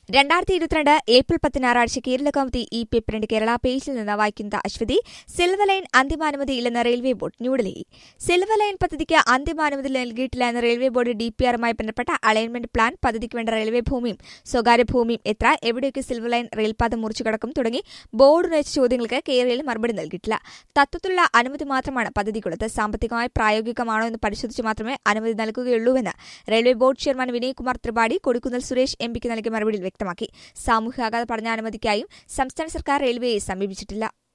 രണ്ടായിരത്തി ഇരുപത്തിരണ്ട് ഏപ്രിൽ പത്ത് ഞായറാഴ്ച കേരള കൗമുദി ഈ പേപ്പറിന്റെ കേരള പേജിൽ നിന്ന് വായിക്കുന്നത് അശ്വതി സിൽവർ ലൈൻ അന്തിമാനുമതി ഇല്ലെന്ന് railway board New Delhi silver line പദ്ധതിക്ക് അന്തിമാനുമതി നൽകിയിട്ടില്ല എന്ന് റെയിൽവേ ബോർഡ് ഡിപിആറുമായി ബന്ധപ്പെട്ട അലൈൻമെന്റ് പ്ലാൻ പദ്ധതിക്ക് വേണ്ട റെയിൽവേ ഭൂമിയും സ്വകാര്യ ഭൂമിയും എത്ര എവിടെയൊക്കെ സിൽവർ ലൈൻ റെയിൽപാത മുറിച്ചു കടക്കും തുടങ്ങി ബോർഡ് ഉന്നയിച്ച ചോദ്യങ്ങൾക്ക് കേരളയിൽ മറുപടി നൽകിയിട്ടില്ല തത്വത്തിലുള്ള അനുമതി മാത്രമാണ് പദ്ധതിക്കുള്ളത് സാമ്പത്തികമായി പ്രായോഗികമാണോ എന്ന് പരിശോധിച്ച് മാത്രമേ അനുമതി നൽകുകയുള്ളൂവെന്ന് railway board chairman Vinay Kumar Tripathi Kodikunnil Suresh M പിക്ക് നൽകിയ മറുപടിയിൽ വ്യക്തമാക്കി സാമൂഹ്യാഘാത പഠനാനുമതിക്കായും സംസ്ഥാന സർക്കാർ റെയിൽവേയെ സമീപിച്ചിട്ടില്ല